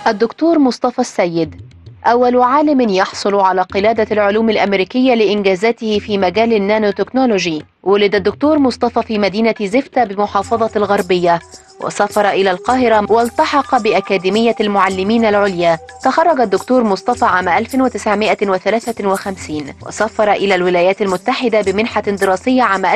الدكتور مصطفى السيد أول عالم يحصل على قلادة العلوم الأمريكية لإنجازاته في مجال النانو تكنولوجي ولد الدكتور مصطفى في مدينة زفتة بمحافظة الغربية وسافر إلى القاهرة والتحق بأكاديمية المعلمين العليا تخرج الدكتور مصطفى عام 1953 وسافر إلى الولايات المتحدة بمنحة دراسية عام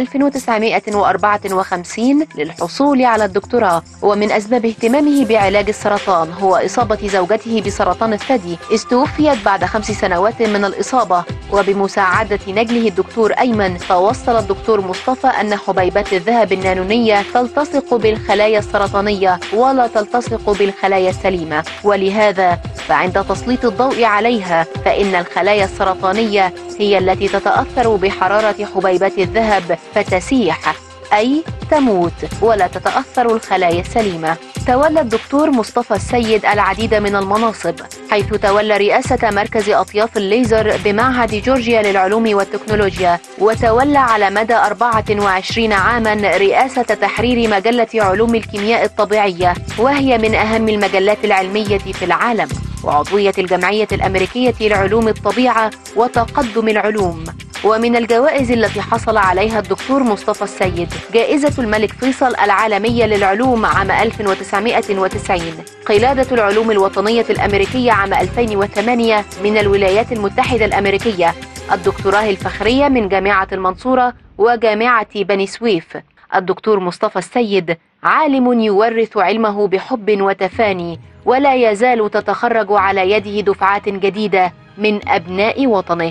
1954 للحصول على الدكتوراه ومن أسباب اهتمامه بعلاج السرطان هو إصابة زوجته بسرطان الثدي استوفيت بعد خمس سنوات من الإصابة وبمساعدة نجله الدكتور أيمن توصل الدكتور مصطفى أن حبيبات الذهب النانونية تلتصق بالخلايا السرطانية ولا تلتصق بالخلايا السليمة ولهذا فعند تسليط الضوء عليها فإن الخلايا السرطانية هي التي تتأثر بحرارة حبيبات الذهب فتسيح أي تموت ولا تتأثر الخلايا السليمة تولى الدكتور مصطفى السيد العديد من المناصب حيث تولى رئاسة مركز أطياف الليزر بمعهد جورجيا للعلوم والتكنولوجيا وتولى على مدى 24 عاما رئاسة تحرير مجلة علوم الكيمياء الطبيعية وهي من أهم المجلات العلمية في العالم وعضوية الجمعية الأمريكية لعلوم الطبيعة وتقدم العلوم ومن الجوائز التي حصل عليها الدكتور مصطفى السيد جائزة الملك فيصل العالمية للعلوم عام 1990 قلادة العلوم الوطنية الأمريكية عام 2008 من الولايات المتحدة الأمريكية الدكتوراه الفخرية من جامعة المنصورة وجامعة بني سويف الدكتور مصطفى السيد عالم يورث علمه بحب وتفاني ولا يزال تتخرج على يده دفعات جديدة من أبناء وطنه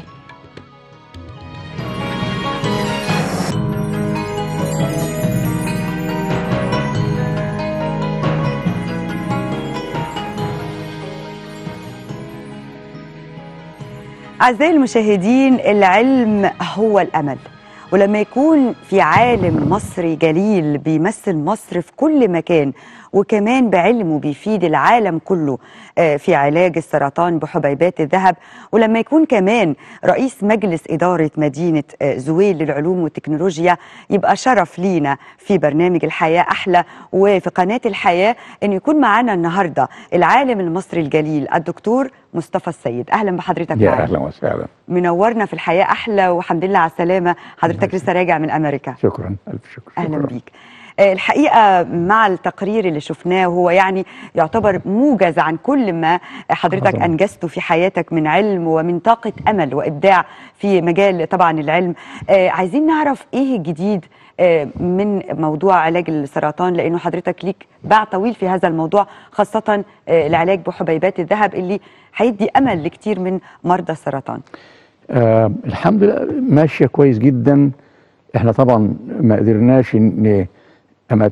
أعزائي المشاهدين العلم هو الأمل ولما يكون في عالم مصري جليل بيمثل مصر في كل مكان وكمان بعلمه بيفيد العالم كله آه، في علاج السرطان بحبيبات الذهب ولما يكون كمان رئيس مجلس إدارة مدينة آه، زويل للعلوم والتكنولوجيا يبقى شرف لينا في برنامج الحياة أحلى وفي قناة الحياة أن يكون معنا النهاردة العالم المصري الجليل الدكتور مصطفى السيد أهلا بحضرتك يا معنا. اهلا وسهلا منورنا في الحياة أحلى والحمد لله على السلامة حضرتك لسه راجع من أمريكا شكرا الف شكر أهلا شكرا. بيك آه، الحقيقة مع التقرير اللي شفناه هو يعني يعتبر موجز عن كل ما حضرتك عظمة. أنجزته في حياتك من علم ومن طاقة أمل وإبداع في مجال طبعا العلم آه، عايزين نعرف إيه الجديد آه، من موضوع علاج السرطان لأنه حضرتك ليك باع طويل في هذا الموضوع خاصة آه، العلاج بحبيبات الذهب اللي هيدي أمل لكتير من مرضى السرطان آه الحمد لله ماشيه كويس جدا احنا طبعا ما قدرناش ان أما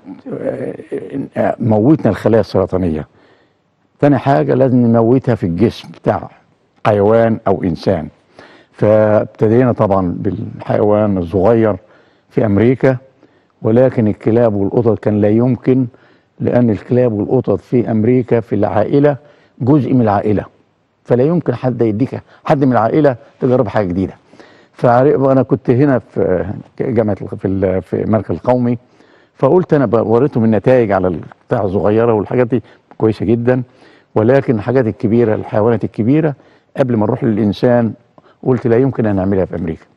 آه، موتنا الخلايا السرطانيه تاني حاجه لازم نموتها في الجسم بتاع حيوان او انسان فابتدينا طبعا بالحيوان الصغير في امريكا ولكن الكلاب والقطط كان لا يمكن لان الكلاب والقطط في امريكا في العائله جزء من العائله فلا يمكن حد يديك حد من العائله تجرب حاجه جديده فانا كنت هنا في جامعه الق- في ال- في المركز القومي فقلت انا بقى وريتهم النتائج على البتاع الصغيره والحاجات دي كويسه جدا ولكن الحاجات الكبيره الحيوانات الكبيره قبل ما نروح للانسان قلت لا يمكن ان نعملها في امريكا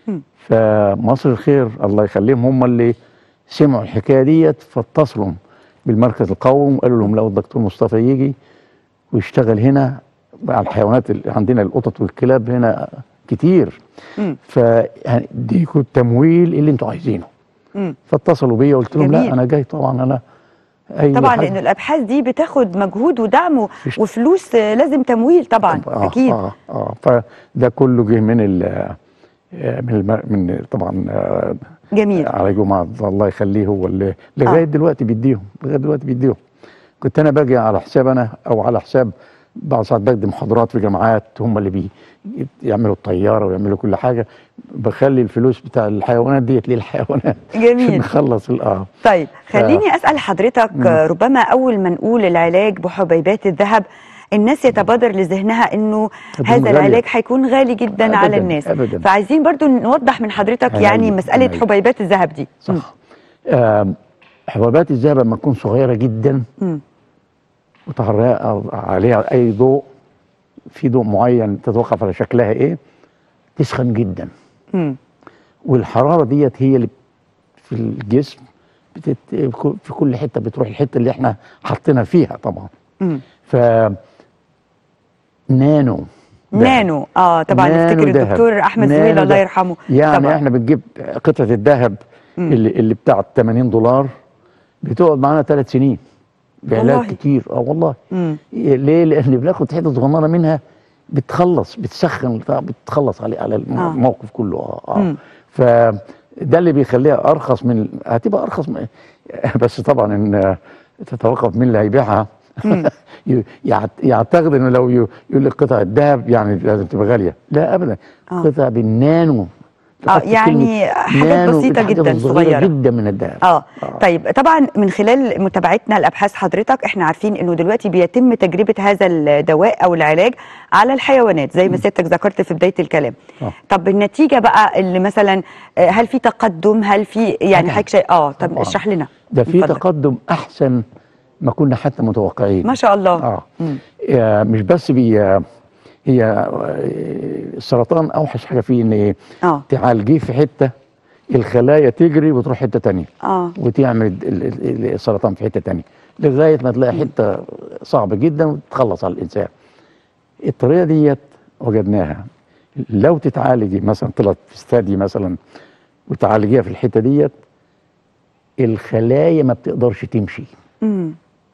فمصر الخير الله يخليهم هم اللي سمعوا الحكايه ديت فاتصلوا بالمركز القومي وقالوا لهم لو الدكتور مصطفى يجي ويشتغل هنا على الحيوانات اللي عندنا القطط والكلاب هنا كتير مم. فديكوا التمويل اللي انتوا عايزينه مم. فاتصلوا بيا قلت لهم جميل. لا انا جاي طبعا انا اي طبعا حاجة. لأن الأبحاث دي بتاخد مجهود ودعم و- فيش- وفلوس آه، لازم تمويل طبعا آه أكيد اه اه فده كله جه من ال آه، من الم... من طبعا آه، جميل على جمعة الله يخليه هو اللي لغايه آه. دلوقتي بيديهم لغايه دلوقتي بيديهم كنت انا باجي على حساب انا او على حساب بعض ساعات بقدم محاضرات في جامعات هم اللي بي يعملوا الطياره ويعملوا كل حاجه بخلي الفلوس بتاع الحيوانات ديت للحيوانات عشان جميل نخلص ال- اه طيب خليني أسأل حضرتك آه، ربما أول ما نقول العلاج بحبيبات الذهب الناس يتبادر لذهنها انه هتكون هذا غالية. العلاج هيكون غالي جدا أبداً، على الناس أبداً. فعايزين برضو نوضح من حضرتك غالي، يعني مسألة غالي. حبيبات الذهب دي صح آم، حبوبات الذهب لما تكون صغيره جدا مم. وتعرق عليها اي ضوء في ضوء معين تتوقف على شكلها ايه تسخن جدا مم. والحراره ديت هي اللي في الجسم بتت... في كل حته بتروح الحته اللي احنا حاطينها فيها طبعا مم. ف نانو دهب. نانو اه طبعا نانو نفتكر دهب. الدكتور احمد نانو زويل الله دهب. يرحمه يعني طبعا احنا بنجيب قطعه الذهب مم. اللي, اللي بتاعت 80 دولار بتقعد معانا ثلاث سنين بعلاج والله. كتير اه والله مم. ليه؟ لان بناخد حته صغننه منها بتخلص بتسخن بتاع- بتخلص على على الم- آه. الموقف كله اه اه مم. فده اللي بيخليها ارخص من هتبقى ارخص من بس طبعا ان تتوقف مين اللي هيبيعها ي- يعت- يعتقد انه لو ي- يقول لك قطعه ذهب يعني لازم تبقى غاليه لا ابدا آه. قطع بالنانو اه حتى يعني كلمة حاجات نانو بسيطه الحاجات جدا الصغيرة صغيره جدا من الذهب اه طيب طبعا من خلال متابعتنا لابحاث حضرتك احنا عارفين انه دلوقتي بيتم تجربه هذا الدواء او العلاج على الحيوانات زي ما سيادتك ذكرت في بدايه الكلام آه. طب النتيجه بقى اللي مثلا آه، هل في تقدم هل في يعني طبعاً. حضرتك شيء اه طب طبعاً. اشرح لنا ده في اتفضل. تقدم احسن ما كنا حتى متوقعين ما شاء الله اه مم. آه، مش بس بي هي آه، السرطان اوحش حاجه فيه ان إيه؟ اه تعالجيه في حته الخلايا تجري وتروح حته تانية اه وتعمل ال- ال- ال- السرطان في حته تانية لغايه ما تلاقي حته صعبه جدا وتخلص على الانسان الطريقه ديت وجدناها لو تتعالجي مثلا طلعت في استادي مثلا وتعالجيها في الحته ديت الخلايا ما بتقدرش تمشي مم.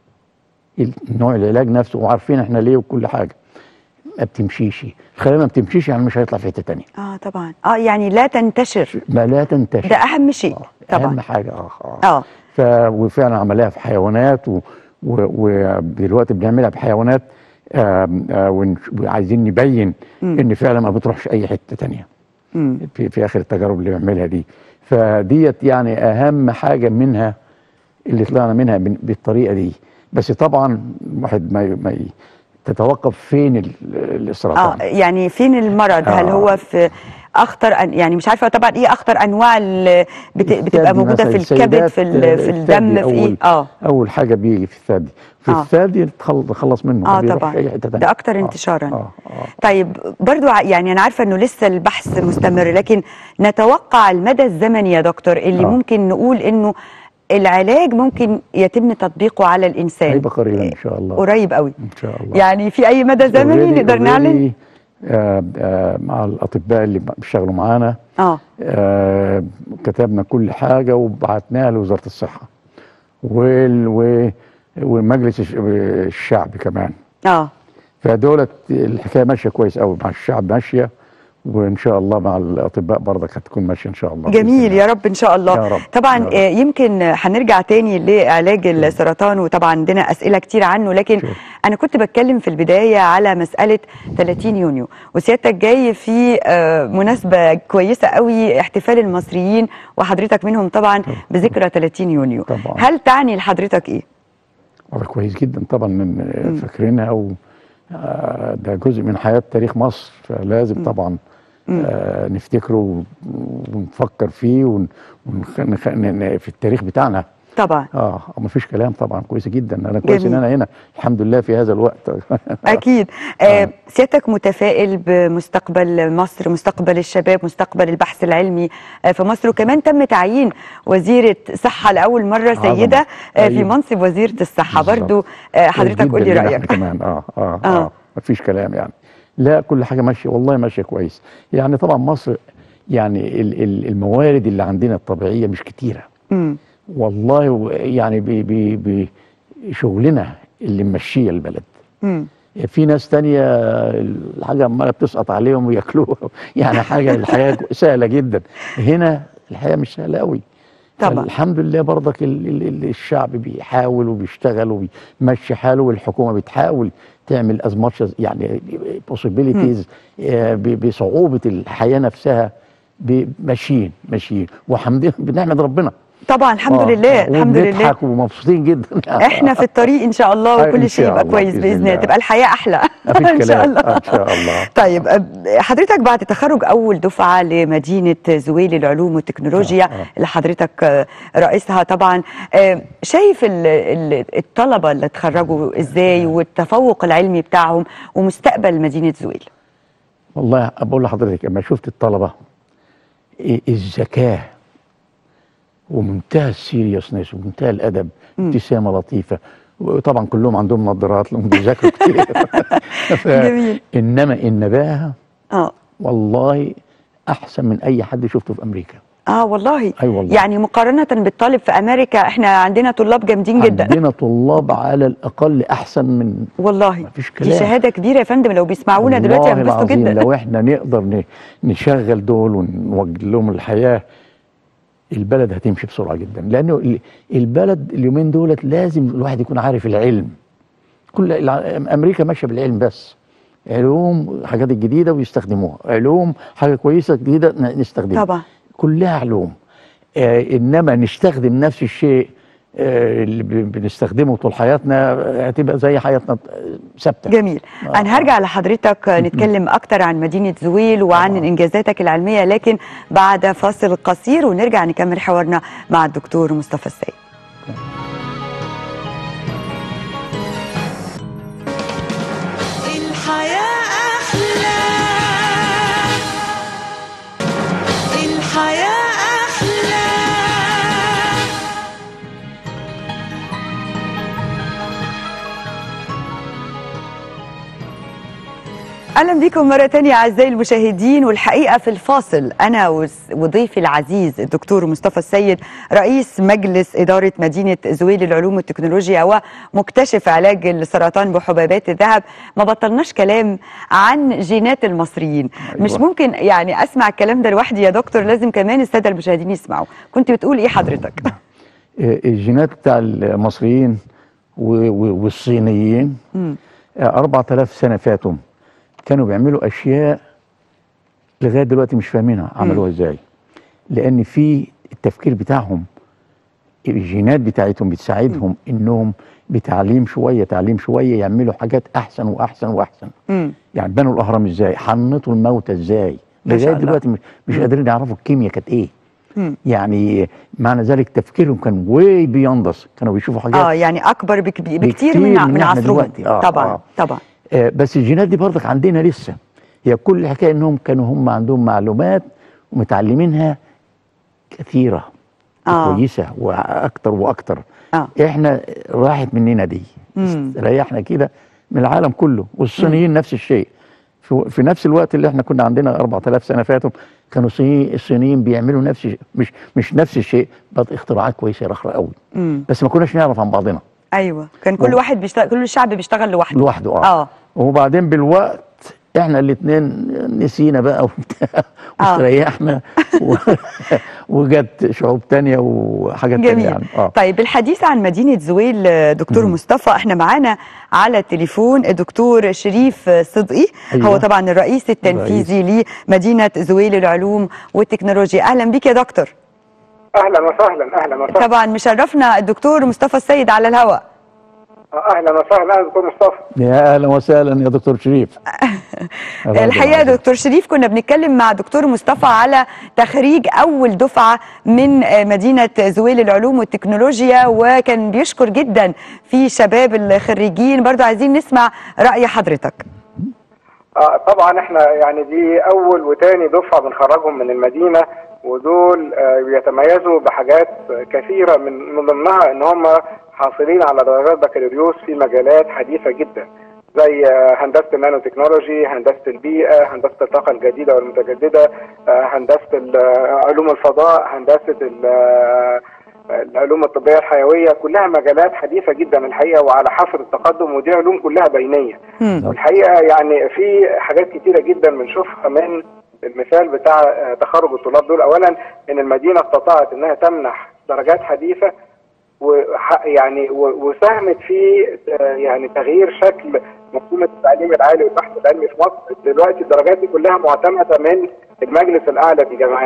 نوع العلاج نفسه وعارفين احنا ليه وكل حاجه ما بتمشيش الخلايا ما بتمشيش يعني مش هيطلع في حته تانية اه طبعا اه يعني لا تنتشر ما لا تنتشر ده اهم شيء اهم طبعا حاجه اه اه اه ف وفعلا عملها في حيوانات و- و- ودلوقتي بنعملها بحيوانات آم، آه، ونش- وعايزين نبين مم. ان فعلا ما بتروحش اي حته تانية مم. في, في اخر التجارب اللي بنعملها دي فديت يعني اهم حاجه منها اللي طلعنا منها بن- بالطريقه دي بس طبعا الواحد ما ي- ما ي- تتوقف فين ال- اه السرطان يعني فين المرض هل آه. هو في اخطر أن يعني مش عارفه طبعا ايه اخطر انواع اللي بت... بتبقى الثدي موجوده في مثلاً، الكبد في السيدات، ال... في الثدي الدم في ايه أول اه اول حاجه بيجي في الثدي في آه. الثدي تخل- تخلص منه ما اه بيروحش طبعا اي حته تانية ده اكتر آه، انتشارا اه اه طيب برضو ع- يعني انا عارفه انه لسه البحث مستمر لكن نتوقع المدى الزمني يا دكتور اللي آه. ممكن نقول انه العلاج ممكن يتم تطبيقه على الانسان هيبقى قريبا ان شاء الله قريب قوي ان شاء الله يعني في اي مدى زمني Already- نقدر نعلن already، آه آه مع الاطباء اللي بيشتغلوا معانا اه آه كتبنا كل حاجه وبعتناها لوزاره الصحه وال و- ومجلس الش- الشعب كمان اه فدولت الحكايه ماشيه كويس قوي مع الشعب ماشيه وان شاء الله مع الاطباء برضك هتكون ماشيه ان شاء الله بإذن جميل الله. يا رب ان شاء الله يا رب. طبعا يا رب. آه، يمكن هنرجع تاني لعلاج السرطان وطبعا عندنا اسئله كتير عنه لكن شوف. انا كنت بتكلم في البدايه على مساله 30 يونيو وسيادتك جاي في آه، مناسبه كويسه قوي احتفال المصريين وحضرتك منهم طبعا بذكرى 30 يونيو طبعا. هل تعني لحضرتك ايه والله كويس جدا طبعا من فاكرينها و آه، ده جزء من حياه تاريخ مصر فلازم طبعا آه نفتكره و- ونفكر فيه ون ونخ... نخ... ن- ن- في التاريخ بتاعنا طبعا اه ما فيش كلام طبعا كويس جدا انا كويس ان جميل. انا هنا الحمد لله في هذا الوقت اكيد آه سيادتك متفائل بمستقبل مصر مستقبل الشباب مستقبل البحث العلمي آه في مصر وكمان تم تعيين وزيره صحه لاول مره عظمة. سيده آه في أيوة. منصب وزيره الصحه بالظبط. برضو آه حضرتك كويس قول لي جداً لنا رايك احنا كمان اه اه آه. اه, ما فيش كلام يعني لا كل حاجه ماشيه والله ماشيه كويس يعني طبعا مصر يعني ال- ال- الموارد اللي عندنا الطبيعيه مش كتيره مم. والله و- يعني ب- ب- بشغلنا اللي ممشيه البلد مم. في ناس تانية الحاجة عمالة بتسقط عليهم وياكلوها يعني حاجة الحياة سهلة جدا هنا الحياة مش سهلة قوي طبعا. الحمد لله برضك ال- ال- ال- الشعب بيحاول وبيشتغل وبيمشي حاله والحكومة بتحاول تعمل as much as يعني possibilities آه، ب- بصعوبة الحياة نفسها ب- ماشيين ماشيين وحمد بنحمد ربنا طبعا الحمد آه، لله آه، الحمد لله وبنضحك ومبسوطين جدا احنا في الطريق ان شاء الله أيوة، وكل إن شيء شاء يبقى الله، كويس بإذن باذن الله الله. تبقى الحياه احلى مفيش ان شاء كلام الله آه، ان شاء الله طيب أب- حضرتك بعد تخرج اول دفعه لمدينه زويل للعلوم والتكنولوجيا آه، آه. اللي حضرتك آه، رئيسها طبعا آه، شايف ال- ال- الطلبه اللي اتخرجوا ازاي والتفوق العلمي بتاعهم ومستقبل مدينه زويل والله بقول لحضرتك لما شفت الطلبه إيه الذكاء ومنتهى السيريسنس ومنتهى الادب ابتسامه لطيفه وطبعا كلهم عندهم نظارات لهم بيذاكروا كتير ف- جميل. انما النباهه اه والله احسن من اي حد شفته في امريكا اه والله أي والله. يعني مقارنه بالطالب في امريكا احنا عندنا طلاب جامدين جدا عندنا طلاب على الاقل احسن من والله مفيش دي كلام. شهاده كبيره يا فندم لو بيسمعونا دلوقتي والله هينبسطوا العظيم جدا لو احنا نقدر ن- نشغل دول ونوجد لهم الحياه البلد هتمشي بسرعه جدا لانه ال- البلد اليومين دولت لازم الواحد يكون عارف العلم كل الع- امريكا ماشيه بالعلم بس علوم حاجات الجديده ويستخدموها علوم حاجه كويسه جديده ن- نستخدمها طبعا كلها علوم آه انما نستخدم نفس الشيء آه اللي ب- بنستخدمه طول حياتنا آه، هتبقى زي حياتنا آه، ثابته جميل آه. انا هرجع لحضرتك نتكلم اكتر عن مدينه زويل وعن طبعا. انجازاتك العلميه لكن بعد فاصل قصير ونرجع نكمل حوارنا مع الدكتور مصطفى السيد الحياة أحلى الحياة أحلى اهلا بكم مره تانية اعزائي المشاهدين والحقيقه في الفاصل انا وس- وضيفي العزيز الدكتور مصطفى السيد رئيس مجلس اداره مدينه زويل للعلوم والتكنولوجيا ومكتشف علاج السرطان بحبيبات الذهب ما بطلناش كلام عن جينات المصريين أيوة. مش ممكن يعني اسمع الكلام ده لوحدي يا دكتور لازم كمان الساده المشاهدين يسمعوا كنت بتقول ايه حضرتك آه، الجينات بتاع المصريين و- و- والصينيين مم. آه، 4000 سنه فاتوا كانوا بيعملوا اشياء لغايه دلوقتي مش فاهمينها عملوها ازاي لان في التفكير بتاعهم الجينات بتاعتهم بتساعدهم انهم بتعليم شويه تعليم شويه يعملوا حاجات احسن واحسن واحسن مم. يعني بنوا الاهرام ازاي حنطوا الموتى ازاي ما شاء لغايه الله. دلوقتي مش, مش قادرين يعرفوا الكيمياء كانت ايه مم. يعني معنى ذلك تفكيرهم كان واي بيوند us كانوا بيشوفوا حاجات اه يعني اكبر بك- بكتير بكتير من ع- من من إحنا عصرهم دلوقتي. آه، طبعا آه. طبعا آه بس الجينات دي برضك عندنا لسه هي كل الحكايه انهم كانوا هم عندهم معلومات ومتعلمينها كثيره آه. كويسه واكتر واكتر اه احنا راحت مننا دي مم. ريحنا كده من العالم كله والصينيين نفس الشيء في, في نفس الوقت اللي احنا كنا عندنا 4000 سنه فاتوا كانوا الصينيين الصينيين بيعملوا نفس الشيء مش مش نفس الشيء بس اختراعات كويسه رخرة قوي مم. بس ما كناش نعرف عن بعضنا ايوه كان كل و- واحد بيشتغل كل الشعب بيشتغل لوحده لوحده اه, اه وبعدين بالوقت احنا الاثنين نسينا بقى وبتاع آه. واستريحنا و... وجت شعوب تانية وحاجات تانية جميل يعني اه طيب الحديث عن مدينة زويل آه، دكتور مم. مصطفى احنا معانا على التليفون الدكتور شريف صدقي أيوة. هو طبعا الرئيس التنفيذي لمدينة زويل للعلوم والتكنولوجيا اهلا بك يا دكتور اهلا وسهلا اهلا وسهلا طبعا مشرفنا الدكتور مصطفى السيد على الهواء اهلا وسهلا اهلا دكتور مصطفى يا اهلا وسهلا يا دكتور شريف الحقيقه يا دكتور شريف كنا بنتكلم مع دكتور مصطفى على تخريج اول دفعه من آه، مدينه زويل للعلوم والتكنولوجيا وكان بيشكر جدا في شباب الخريجين برضو عايزين نسمع راي حضرتك آه طبعا احنا يعني دي اول وتاني دفعه بنخرجهم من المدينه ودول آه بيتميزوا بحاجات كثيره من من ضمنها ان هم حاصلين على درجات بكالوريوس في مجالات حديثه جدا زي آه هندسه النانو تكنولوجي، هندسه البيئه، هندسه الطاقه الجديده والمتجدده، آه هندسه ال- آه، علوم الفضاء، هندسه ال- آه، العلوم الطبيه الحيويه، كلها مجالات حديثه جدا الحقيقه وعلى حافه التقدم ودي علوم كلها بينيه. مم. والحقيقه يعني في حاجات كتيره جدا بنشوفها من المثال بتاع آه، تخرج الطلاب دول اولا ان المدينه استطاعت انها تمنح درجات حديثه وح- يعني و- وساهمت في آه، يعني تغيير شكل منظومه التعليم العالي والبحث العلمي في مصر دلوقتي الدرجات دي كلها معتمده من المجلس الاعلى في الجامعات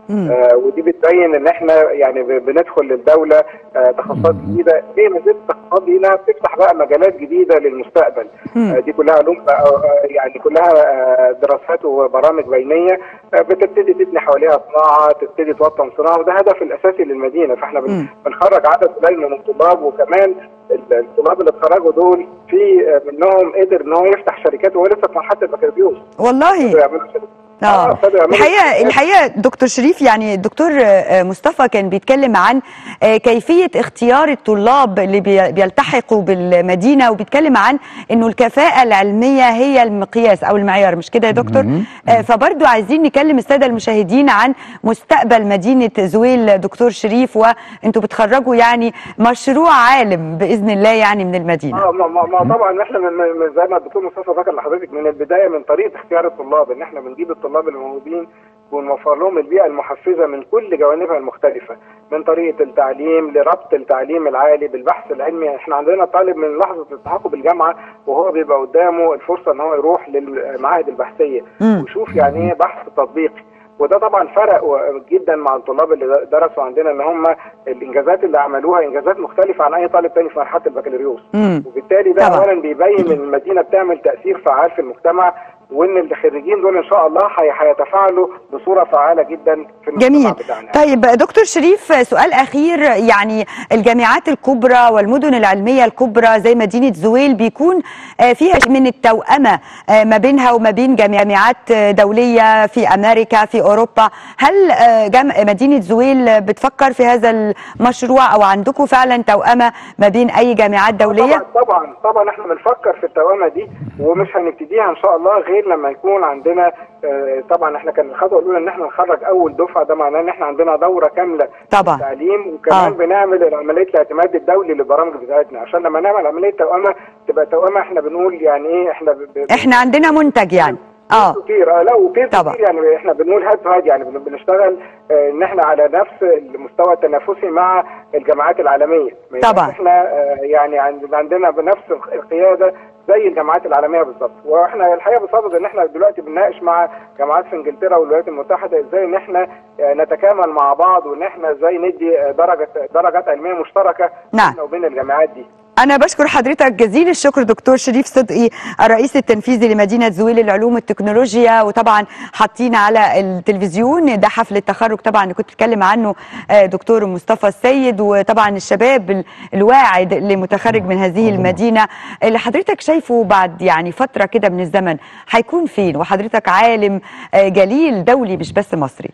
مم. آه ودي بتبين ان احنا يعني ب- بندخل للدوله آه تخصصات جديده ايه ميزه التخصصات دي انها بتفتح بقى مجالات جديده للمستقبل مم. آه دي كلها علوم بقى، آه، يعني كلها آه دراسات وبرامج بينيه آه بتبتدي تبني حواليها صناعه تبتدي توطن صناعه وده هدف الاساسي للمدينه فاحنا بن- مم. بنخرج عدد قليل من الطلاب وكمان ال- الطلاب اللي اتخرجوا دول في آه، منهم قدر ان هو يفتح شركات وهو لسه في مرحله البكالوريوس والله يعملوا شركات. اه ابتدوا يعملوا الحقيقه شركات. الحقيقه دكتور شريف يعني الدكتور آه، مصطفى كان بيتكلم عن آه، كيفيه اختيار الطلاب اللي بي- بيلتحقوا بالمدينه وبيتكلم عن انه الكفاءه العلميه هي المقياس او المعيار مش كده يا دكتور مم. آه، فبرضو عايزين نكلم الساده المشاهدين عن مستقبل مدينه زويل دكتور شريف وانتوا بتخرجوا يعني مشروع عالم باذن الله يعني من المدينه اه ما, ما, ما طبعا احنا من من- زي ما الدكتور مصطفى ذكر لحضرتك من البدايه من طريقه اختيار الطلاب ان احنا بنجيب الطلاب اللي موجودين ونوفر لهم البيئه المحفزه من كل جوانبها المختلفه من طريقه التعليم لربط التعليم العالي بالبحث العلمي احنا عندنا طالب من لحظه التحاقه بالجامعه وهو بيبقى قدامه الفرصه ان هو يروح للمعاهد البحثيه مم. ويشوف يعني ايه بحث تطبيقي وده طبعا فرق و- جدا مع الطلاب اللي درسوا عندنا ان هم الانجازات اللي عملوها انجازات مختلفه عن اي طالب تاني في مرحله البكالوريوس مم. وبالتالي ده طبعا. اولا بيبين ان المدينه بتعمل تاثير فعال في المجتمع وان الخريجين دول ان شاء الله هي- هيتفاعلوا بصوره فعاله جدا في المجتمع جميل بتاعنا طيب دكتور شريف سؤال اخير يعني الجامعات الكبرى والمدن العلميه الكبرى زي مدينه زويل بيكون آه، فيها شيء من التوأمه آه، ما بينها وما بين جامعات آه، دوليه في امريكا في اوروبا هل آه، جام- مدينه زويل بتفكر في هذا المشروع او عندكم فعلا توأمه ما بين اي جامعات دوليه طبعا طبعا طبعا احنا بنفكر في التوامه دي ومش هنبتديها ان شاء الله غير لما يكون عندنا آه، طبعا احنا كان الخطوه الاولى ان احنا نخرج اول دفعه ده معناه ان احنا عندنا دوره كامله طبعا تعليم وكمان آه. آه. بنعمل عمليه الاعتماد الدولي للبرامج بتاعتنا عشان لما نعمل عمليه توأمه تبقى توأمه احنا بنقول يعني ايه احنا ب... ب... احنا عندنا منتج يعني اه كتير اه لا وكتير طبعا. كتير يعني احنا بنقول هاد تو هاد يعني بن- بنشتغل آه، ان احنا على نفس المستوى التنافسي مع الجامعات العالميه ما يبقاش طبعا. احنا آه، يعني عند- عندنا بنفس الق- القياده زي الجامعات العالميه بالظبط واحنا الحقيقه بصدد ان احنا دلوقتي بنناقش مع جامعات في انجلترا والولايات المتحده ازاي ان احنا آه، نتكامل مع بعض وان احنا ازاي ندي آه، درجه درجات علميه مشتركه نعم. بيننا وبين الجامعات دي أنا بشكر حضرتك جزيل الشكر دكتور شريف صدقي الرئيس التنفيذي لمدينة زويل للعلوم والتكنولوجيا وطبعا حاطين على التلفزيون ده حفل التخرج طبعا اللي كنت بتكلم عنه آه، دكتور مصطفى السيد وطبعا الشباب ال- الواعد اللي متخرج من هذه المدينة اللي حضرتك شايفه بعد يعني فترة كده من الزمن هيكون فين وحضرتك عالم آه، جليل دولي مش بس مصري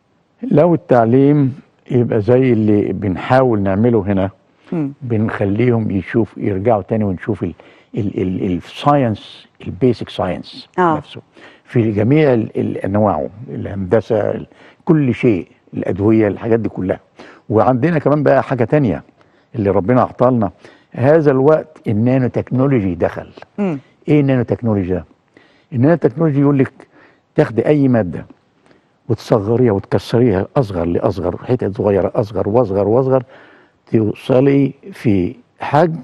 لو التعليم يبقى زي اللي بنحاول نعمله هنا مم. بنخليهم يشوف يرجعوا تاني ونشوف الساينس البيسك ساينس آه. نفسه في جميع ال- ال- انواعه الهندسه ال- كل شيء الادويه الحاجات دي كلها وعندنا كمان بقى حاجه تانية اللي ربنا اعطالنا هذا الوقت النانو تكنولوجي دخل مم. ايه النانو تكنولوجي ده النانو تكنولوجي يقول لك تاخدي اي ماده وتصغريها وتكسريها اصغر لاصغر حتت صغيره اصغر واصغر واصغر توصلي في حجم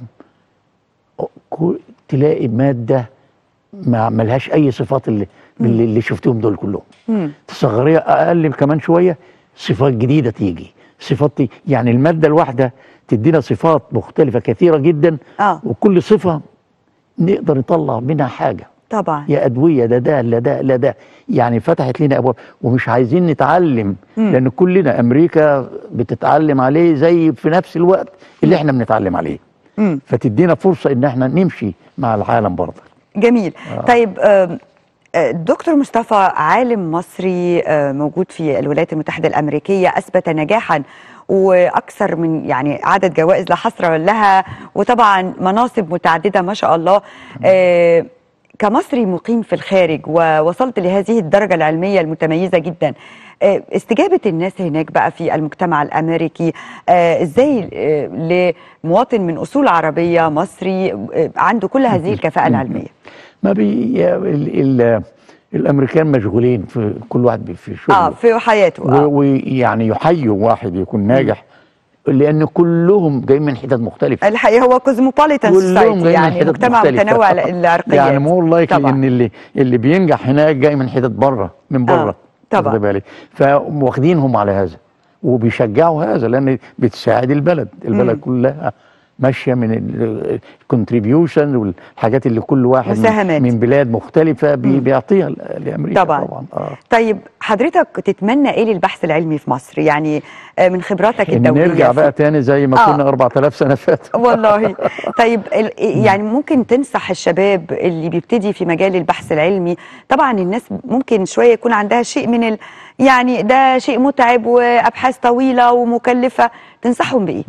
كو- تلاقي ماده ما ملهاش اي صفات اللي اللي, اللي شفتهم دول كلهم مم. تصغريها اقل كمان شويه صفات جديده تيجي صفات تي- يعني الماده الواحده تدينا صفات مختلفه كثيره جدا آه. وكل صفه نقدر نطلع منها حاجه طبعا يا ادويه ده ده لا ده لا ده يعني فتحت لنا ابواب ومش عايزين نتعلم مم. لان كلنا امريكا بتتعلم عليه زي في نفس الوقت اللي احنا بنتعلم عليه مم. فتدينا فرصه ان احنا نمشي مع العالم برضه جميل آه. طيب آم، آه، دكتور مصطفى عالم مصري آه، موجود في الولايات المتحدة الأمريكية أثبت نجاحا وأكثر من يعني عدد جوائز لا حصر لها وطبعا مناصب متعددة ما شاء الله آه، كمصري مقيم في الخارج ووصلت لهذه الدرجة العلمية المتميزة جدا آه، استجابة الناس هناك بقى في المجتمع الأمريكي آه، إزاي آه، لمواطن من أصول عربية مصري آه، عنده كل هذه الكفاءة العلمية ما بي ال ال الامريكان مشغولين في كل واحد بي- في شغله اه في حياته و- آه. ويعني يحيوا واحد يكون ناجح لان كلهم جايين من حتت مختلفه الحقيقه هو كوزموبوليتان كلهم سوسايتي جايين من يعني حتت مجتمع مختلفة. متنوع العرقيات يعني مور لايكلي طبعاً. ان اللي اللي بينجح هناك جاي من حتت بره من بره طبعا. واخد بالك فواخدينهم على هذا وبيشجعوا هذا لان بتساعد البلد البلد مم. كلها ماشيه من الكونتريبيوشن والحاجات اللي كل واحد من- مساهمات. من بلاد مختلفه بي مم. بيعطيها ل- لامريكا طبعاً. طبعا اه طيب حضرتك تتمنى ايه للبحث العلمي في مصر يعني آه، من خبراتك ان الدوليه نرجع بقى تاني زي ما آه. كنا 4000 سنه فاتوا والله طيب ال- يعني ممكن تنصح الشباب اللي بيبتدي في مجال البحث العلمي طبعا الناس ممكن شويه يكون عندها شيء من ال يعني ده شيء متعب وابحاث طويله ومكلفه تنصحهم بايه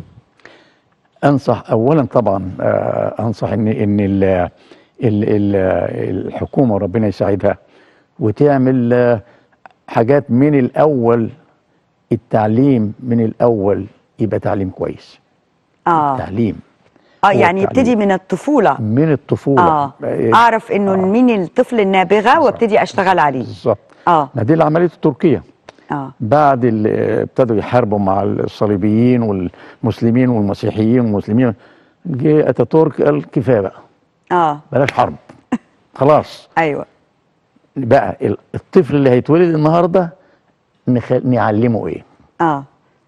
انصح اولا طبعا آه، انصح ان ان ال ال ال الحكومه ربنا يساعدها وتعمل آه، حاجات من الاول التعليم من الاول يبقى تعليم كويس اه تعليم اه هو يعني التعليم. يبتدي من الطفوله من الطفوله اه آه، اعرف انه آه. مين الطفل النابغه وابتدي اشتغل عليه بالظبط اه ما دي اللي عملته تركيا اه بعد ال- ابتدوا يحاربوا مع الصليبيين والمسلمين والمسيحيين والمسلمين جه اتاتورك قال كفايه بقى اه بلاش حرب خلاص ايوه بقى ال- الطفل اللي هيتولد النهارده نخ... نعلمه ايه اه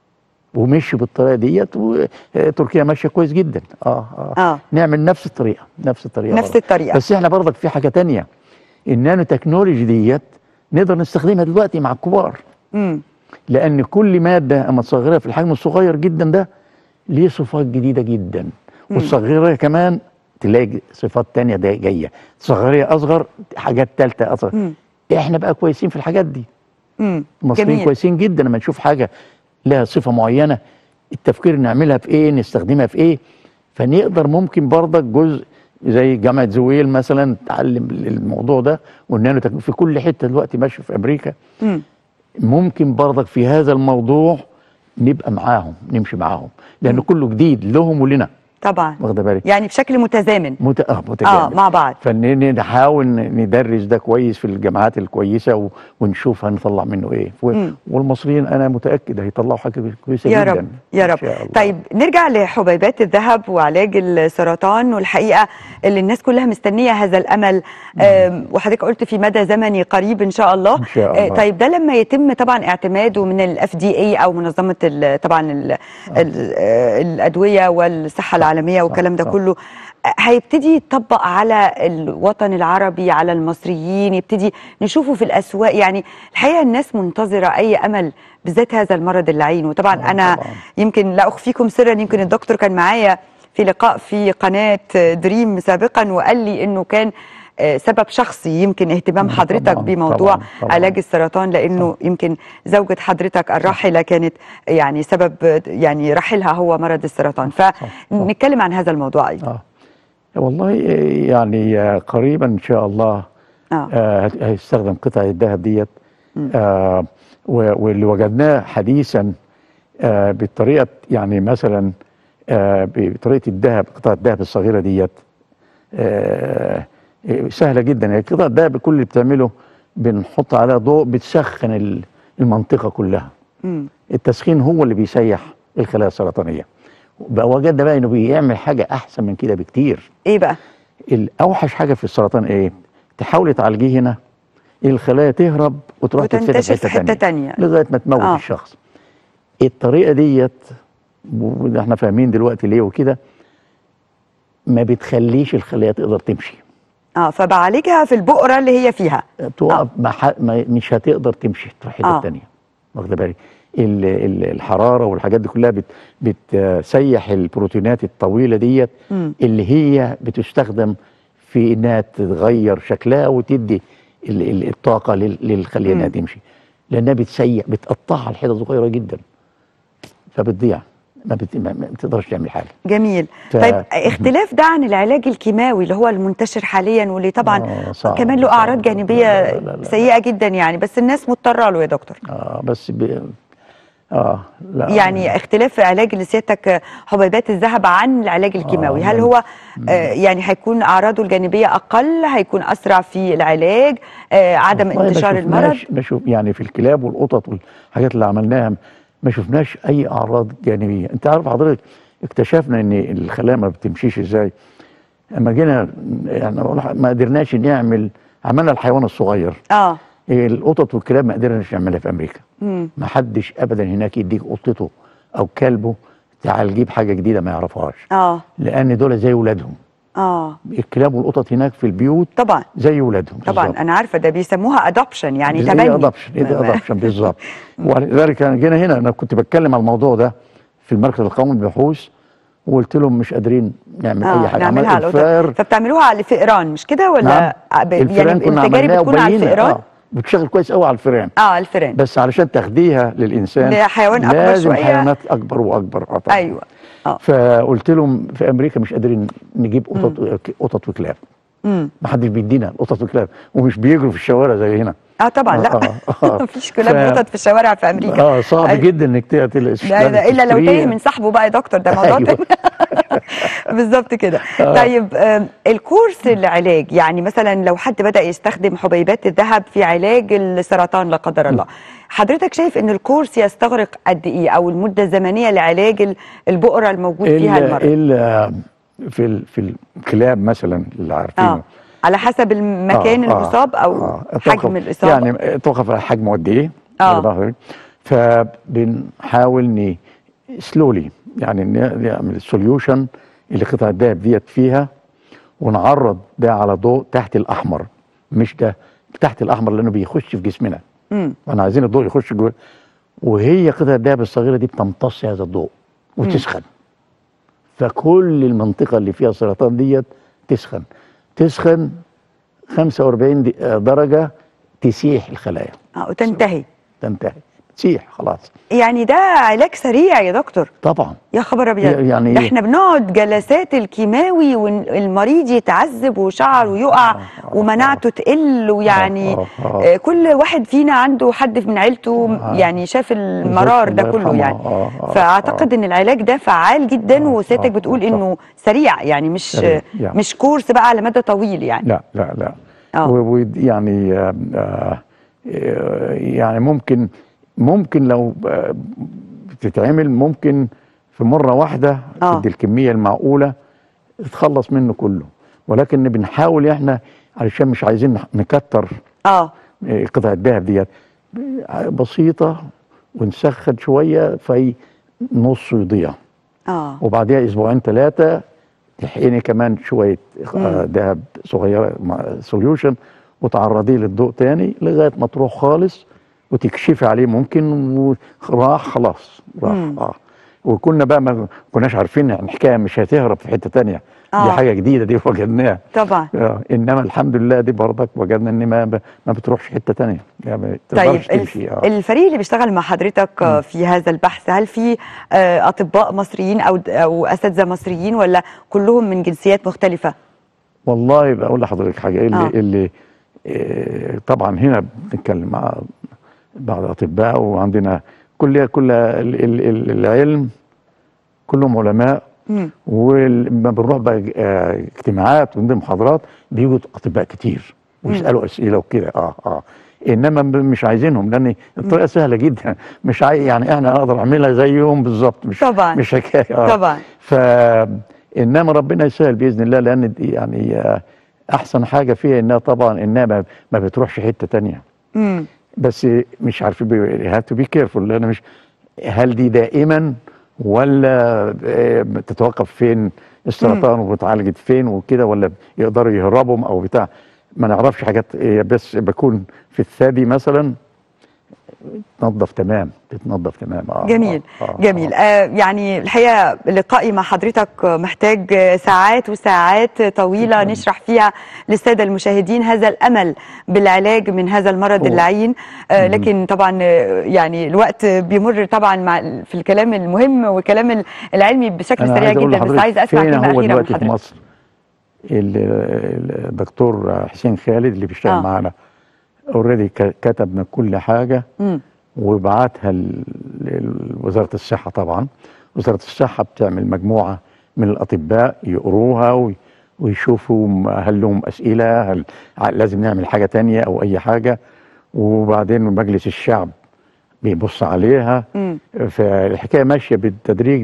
ومشي بالطريقه ديت وتركيا ماشيه كويس جدا اه اه, آه. نعمل نفس الطريقه نفس الطريقه نفس برضه. الطريقة. بس احنا برضك في حاجه تانية النانو تكنولوجي ديت نقدر نستخدمها دلوقتي مع الكبار امم لان كل ماده اما تصغرها في الحجم الصغير جدا ده ليه صفات جديده جدا والصغيره كمان تلاقي صفات تانية ده جايه تصغريها اصغر حاجات ثالثه اصغر مم. احنا بقى كويسين في الحاجات دي امم المصريين جميل كويسين جدا لما نشوف حاجه لها صفه معينه التفكير نعملها في ايه نستخدمها في ايه فنقدر ممكن برضك جزء زي جامعه زويل مثلا تعلم الموضوع ده والنانو تك- في كل حته دلوقتي ماشي في امريكا امم ممكن برضك في هذا الموضوع نبقى معاهم نمشي معاهم لان كله جديد لهم ولنا طبعا واخده بالك يعني بشكل متزامن مت... اه متجانب اه مع بعض فنحاول ندرس ده كويس في الجامعات الكويسه و... ونشوف هنطلع منه ايه و... مم. والمصريين انا متاكد هيطلعوا حاجه كويسه يا جدا رب يا إن رب شاء الله. طيب نرجع لحبيبات الذهب وعلاج السرطان والحقيقه اللي الناس كلها مستنيه هذا الامل آم، وحضرتك قلت في مدى زمني قريب ان شاء الله إن شاء آه، الله. طيب ده لما يتم طبعا اعتماده من الاف دي اي او منظمه ال- طبعا ال ال آه، الادويه والصحه العالميه والكلام ده صح. كله آه، هيبتدي يطبق على الوطن العربي على المصريين يبتدي نشوفه في الاسواق يعني الحقيقه الناس منتظره اي امل بالذات هذا المرض اللعين وطبعا آه، انا طبعاً. يمكن لا اخفيكم سرا يمكن الدكتور كان معايا في لقاء في قناه دريم سابقا وقال لي انه كان آه، سبب شخصي يمكن اهتمام طبعاً، حضرتك بموضوع طبعاً، طبعاً. علاج السرطان لانه يمكن زوجة حضرتك الراحله كانت يعني سبب يعني رحلها هو مرض السرطان فنتكلم عن هذا الموضوع ايضا اه والله إيه، يعني آه، قريبا ان شاء الله اه آه هت- هيستخدم قطع الذهب ديت آه و- واللي وجدناه حديثا آه بالطريقه يعني مثلا آه بطريقه الذهب قطع الذهب الصغيره ديت آه إيه، سهله جدا يعني قطع الذهب كل اللي بتعمله بنحط عليها ضوء بتسخن ال- المنطقه كلها مم. التسخين هو اللي بيسيح الخلايا السرطانيه بقى وجدنا بقى انه بيعمل حاجه احسن من كده بكتير ايه بقى الاوحش حاجه في السرطان ايه تحاولي تعالجيه هنا الخلايا تهرب وتروح تتفتح وتنتشر في في حتة تانية. لغايه ما تموت آه. آه. الشخص الطريقه ديت وده احنا فاهمين دلوقتي ليه وكده ما بتخليش الخلايا تقدر تمشي اه فبعالجها في البؤره اللي هي فيها تقف ما ح- ما مش هتقدر تمشي تروح حته آه. آه. تانية واخده بالك ال- ال- الحراره والحاجات دي كلها بت بتسيح البروتينات الطويله ديت مم. اللي هي بتستخدم في انها تغير شكلها وتدي ال- ال- الطاقه لل- للخليه انها مم. تمشي لانها بتسيح بتقطعها لحتت صغيره جدا فبتضيع ما, بت... ما ما بتقدرش تعمل حاجه جميل ف- طيب اختلاف ده عن العلاج الكيماوي اللي هو المنتشر حاليا واللي طبعا آه، صعب، كمان له صعب. اعراض جانبيه لا، لا، لا، لا. سيئه جدا يعني بس الناس مضطره له يا دكتور اه بس ب... اه لا يعني اختلاف علاج اللي سيادتك حبيبات الذهب عن العلاج الكيماوي آه، هل مم. هو آه يعني هيكون اعراضه الجانبيه اقل هيكون اسرع في العلاج آه عدم والله ما انتشار المرض شفناش- ما شوف يعني في الكلاب والقطط والحاجات اللي عملناها ما شفناش اي اعراض جانبيه انت عارف حضرتك اكتشفنا ان الخلايا ما بتمشيش ازاي اما جينا يعني ما قدرناش نعمل عملنا الحيوان الصغير اه القطط والكلاب ما قدرناش نعملها في امريكا مم. ما حدش ابدا هناك يديك قطته او كلبه تعال جيب حاجه جديده ما يعرفهاش اه لان دول زي ولادهم اه الكلاب والقطط هناك في البيوت طبعا زي ولادهم طبعا بالظبط. انا عارفه ده بيسموها ادوبشن يعني ايه تبني ادابشن ايه ما- ما- ادابشن بالظبط ولذلك أنا جينا هنا انا كنت بتكلم على الموضوع ده في المركز القومي للبحوث وقلت لهم مش قادرين نعمل اي حاجه نعملها على عمل القطط الفار فبتعملوها على الفئران مش كده ولا نعم ب- الفئران يعني كنا التجارب عملناها بتكون على وبينا الفئران اه بتشتغل كويس قوي على الفئران اه على الفئران بس علشان تاخديها للانسان لحيوان أكبر لازم شوية. حيوانات اكبر واكبر اه طبعا ايوه اه فقلت لهم في امريكا مش قادرين نجيب قطط قطط وكلاب امم ما حدش بيدينا القطط والكلاب ومش بيجروا في الشوارع زي هنا اه طبعا لا آه، آه. مفيش كلاب ف- قطط في الشوارع في امريكا اه صعب أيوة. جدا انك ت- تل- لا ده الا لو تشتريه. تايه من صاحبه بقى يا دكتور ده موضوع أيوة. تاني بالظبط كده طيب آم، الكورس العلاج يعني مثلا لو حد بدا يستخدم حبيبات الذهب في علاج السرطان لا قدر الله حضرتك شايف ان الكورس يستغرق قد ايه او المده الزمنيه لعلاج ال- البؤره الموجود فيها الا المرض الا في ال- في الكلاب مثلا اللي عارفينه اه على حسب المكان آه، آه، المصاب او آه. حجم توقف- الاصابه يعني توقف على حجمه قد ايه آه. الظهر. فبنحاول ن سلولي يعني ن- نعمل سوليوشن اللي قطع الدهب ديت فيها ونعرض ده على ضوء تحت الاحمر مش ده تحت الاحمر لانه بيخش في جسمنا مم. وانا عايزين الضوء يخش جوه وهي قطع الدهب الصغيره دي بتمتص هذا الضوء وتسخن فكل المنطقه اللي فيها سرطان ديت تسخن تسخن 45 دي- آه، درجه تسيح الخلايا اه وتنتهي تنتهي تسيح خلاص يعني ده علاج سريع يا دكتور طبعا يا خبر ابيض يعني ده إيه؟ احنا بنقعد جلسات الكيماوي والمريض يتعذب وشعره يقع ومناعته تقل ويعني آه، آه. آه، كل واحد فينا عنده حد من عيلته آه. يعني شاف المرار ده الله كله يرحمه. يعني آه، آه، فاعتقد ان العلاج ده فعال جدا وسيادتك آه، بتقول آه، انه سريع يعني مش سريع، يعني. مش كورس بقى على مدى طويل يعني لا لا لا آه. و- و- يعني آه، آه، يعني ممكن ممكن لو آه، بتتعمل ممكن في مره واحده آه. تدي الكميه المعقوله تخلص منه كله ولكن بنحاول احنا علشان مش عايزين نكتر اه آه، قطع الذهب ديت بسيطه ونسخن شويه في نص يضيع اه وبعديها اسبوعين ثلاثه تحقني كمان شويه آه، ذهب صغيره سوليوشن وتعرضيه للضوء تاني لغايه ما تروح خالص وتكشفي عليه ممكن وراح خلاص راح مم. اه وكنا بقى ما كناش عارفين ان الحكايه مش هتهرب في حته تانية آه. دي حاجه جديده دي وجدناها طبعا آه. انما الحمد لله دي برضك وجدنا ان ما ب- ما بتروحش حته تانية يعني ما طيب تقدرش الف- تمشي اه الفريق اللي بيشتغل مع حضرتك آه، في هذا البحث هل في آه، اطباء مصريين او او اساتذه مصريين ولا كلهم من جنسيات مختلفه؟ والله بقول لحضرتك حاجه اللي آه. آه. اللي آه طبعا هنا بنتكلم مع بعض الاطباء وعندنا كل كل ال- ال- ال- العلم كلهم علماء مم. ولما بنروح بقى آه، اجتماعات ونضم محاضرات بيجوا اطباء كتير ويسالوا اسئله وكده اه اه انما ب- مش عايزينهم لان الطريقه سهله جدا مش عاي... يعني احنا اقدر اعملها زيهم بالظبط مش طبعا. مش حكايه آه. طبعا. ف انما ربنا يسهل باذن الله لان دي يعني آه، احسن حاجه فيها انها طبعا انها ما- ما بتروحش حته تانية مم. بس مش عارف هاف تو بي كيرفول لان مش هل دي دائما ولا آه، تتوقف فين السرطان واتعالجت فين وكده ولا يقدروا يهربوا او بتاع ما نعرفش حاجات آه، بس بكون في الثدي مثلا تنظف تمام تتنظف تمام آه جميل آه آه جميل آه يعني الحقيقه لقائي مع حضرتك محتاج آه، ساعات وساعات طويله نشرح فيها للساده المشاهدين هذا الامل بالعلاج من هذا المرض هو- اللعين آه لكن طبعا آه، يعني الوقت بيمر طبعا مع في الكلام المهم والكلام ال- العلمي بشكل أنا سريع عايز أقول جدا بس لحضرتك عايزه اسمع فين كلمه هو اخيره من دلوقتي في حضرتك مصر ال- ال- الدكتور حسين خالد اللي بيشتغل آه. آه. معانا اوريدي كتبنا كل حاجه مم. وبعتها ل- لوزاره الصحه طبعا وزاره الصحه بتعمل مجموعه من الاطباء يقروها وي- ويشوفوا م- هل لهم اسئله هل ع- لازم نعمل حاجه تانية او اي حاجه وبعدين مجلس الشعب بيبص عليها مم. فالحكايه ماشيه بالتدريج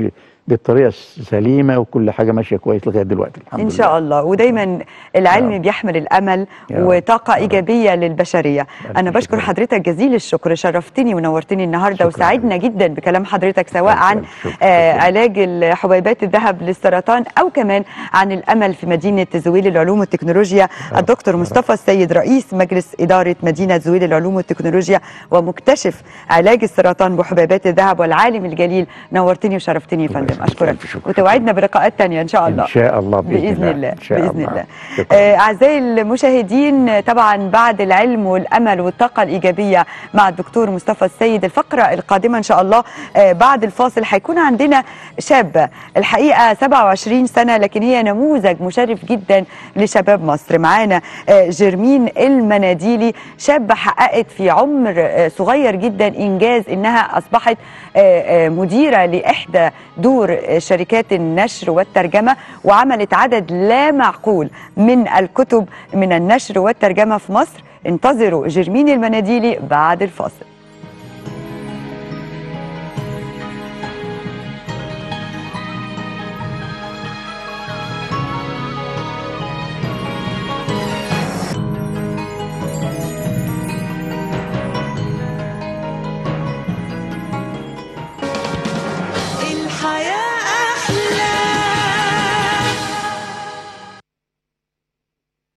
بالطريقه السليمه وكل حاجه ماشيه كويس لغايه دلوقتي الحمد ان لله شاء الله ودايما العلم يا رب. بيحمل الامل يا رب. وطاقه يا رب. ايجابيه للبشريه ألف انا بشكر شكر. حضرتك جزيل الشكر شرفتني ونورتني النهارده شكرا وسعدنا جدا بكلام حضرتك سواء ألف عن ألف شكر. آه شكرا. علاج الحبيبات الذهب للسرطان او كمان عن الامل في مدينه زويل العلوم والتكنولوجيا رب. الدكتور يا رب. مصطفى السيد رئيس مجلس اداره مدينه زويل العلوم والتكنولوجيا ومكتشف علاج السرطان بحبيبات الذهب والعالم الجليل نورتني وشرفتني يا الله فندم يخليك. اشكرك ألف شكر. وتوعدنا بلقاءات تانية ان شاء الله ان شاء الله باذن, باذن الله إن شاء باذن الله شكرا. آه، اعزائي المشاهدين طبعا بعد العلم والامل والطاقه الايجابيه مع الدكتور مصطفى السيد الفقره القادمه ان شاء الله آه، بعد الفاصل هيكون عندنا شابه الحقيقه 27 سنه لكن هي نموذج مشرف جدا لشباب مصر معانا آه، جيرمين المناديلي شابه حققت في عمر آه، صغير جدا انجاز انها اصبحت آه، آه، مديره لاحدى دور آه، شركات النشر والترجمه وعملت عدد لا معقول من الكتب من النشر والترجمه في مصر انتظروا جيرمين المناديلي بعد الفاصل